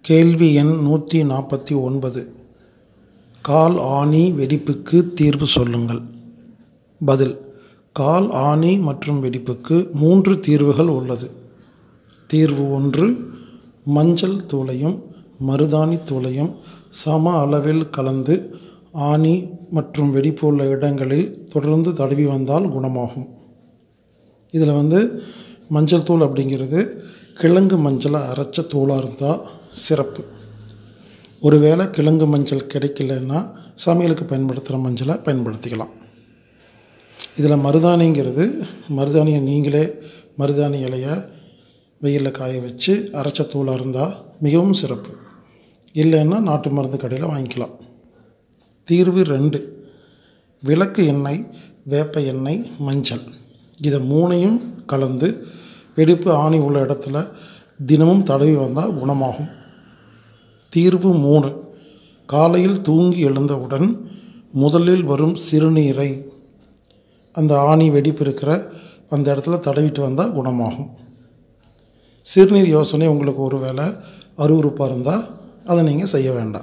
கேள்வி எண் நூற்றி நாற்பத்தி ஒன்பது கால் ஆணி வெடிப்புக்கு தீர்வு சொல்லுங்கள் பதில் கால் ஆணி மற்றும் வெடிப்புக்கு மூன்று தீர்வுகள் உள்ளது தீர்வு ஒன்று மஞ்சள் தூளையும் மருதாணி தூளையும் சம அளவில் கலந்து ஆணி மற்றும் வெடிப்பு உள்ள இடங்களில் தொடர்ந்து தடவி வந்தால் குணமாகும் இதில் வந்து மஞ்சள் தூள் அப்படிங்கிறது கிழங்கு மஞ்சளை அரைச்ச தூளாக இருந்தால் சிறப்பு ஒருவேளை கிழங்கு மஞ்சள் கிடைக்கலன்னா சமையலுக்கு பயன்படுத்துகிற மஞ்சளை பயன்படுத்திக்கலாம் இதில் மருதாணிங்கிறது மருதாணியை நீங்களே மருதாணி இலையை வெயிலில் காய வச்சு அரைச்ச தூளாக இருந்தால் மிகவும் சிறப்பு இல்லைன்னா நாட்டு மருந்து கடையில் வாங்கிக்கலாம் தீர்வு ரெண்டு விளக்கு எண்ணெய் வேப்ப எண்ணெய் மஞ்சள் இதை மூணையும் கலந்து வெடிப்பு ஆணி உள்ள இடத்துல தினமும் தடவி வந்தால் குணமாகும் தீர்வு மூணு காலையில் தூங்கி எழுந்தவுடன் முதலில் வரும் சிறுநீரை அந்த ஆணி வெடிப்பு இருக்கிற அந்த இடத்துல தடவிட்டு வந்தால் குணமாகும் சிறுநீர் யோசனை உங்களுக்கு ஒரு வேளை அருவறுப்பாக இருந்தால் அதை நீங்கள் செய்ய வேண்டாம்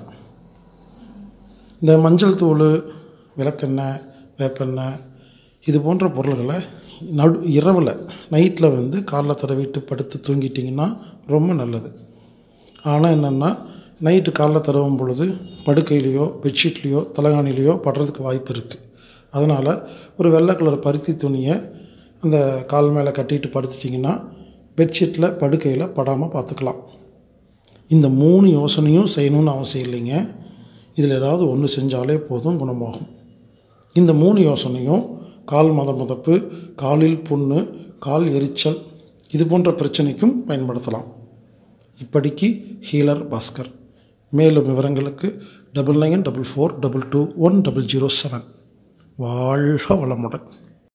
இந்த மஞ்சள் தூள் விளக்கெண்ணெய் வேப்பெண்ணெய் இது போன்ற பொருள்களை நடு இரவில் நைட்டில் வந்து காலைல தடவிட்டு படுத்து தூங்கிட்டிங்கன்னா ரொம்ப நல்லது ஆனால் என்னென்னா நைட்டு காலைல தடவும் பொழுது படுக்கையிலையோ பெட்ஷீட்லேயோ தலைகாணிலையோ படுறதுக்கு வாய்ப்பு இருக்குது அதனால் ஒரு வெள்ளை கலர் பருத்தி துணியை அந்த கால் மேலே கட்டிட்டு படுத்துட்டிங்கன்னா பெட்ஷீட்டில் படுக்கையில் படாமல் பார்த்துக்கலாம் இந்த மூணு யோசனையும் செய்யணும்னு அவசியம் இல்லைங்க இதில் ஏதாவது ஒன்று செஞ்சாலே போதும் குணமாகும் இந்த மூணு யோசனையும் கால் மத முதப்பு காலில் புண்ணு கால் எரிச்சல் இது போன்ற பிரச்சனைக்கும் பயன்படுத்தலாம் இப்படிக்கு ஹீலர் பாஸ்கர் மேலும் விவரங்களுக்கு double nine double four double two one double zero seven வாழ்க வளமுடன்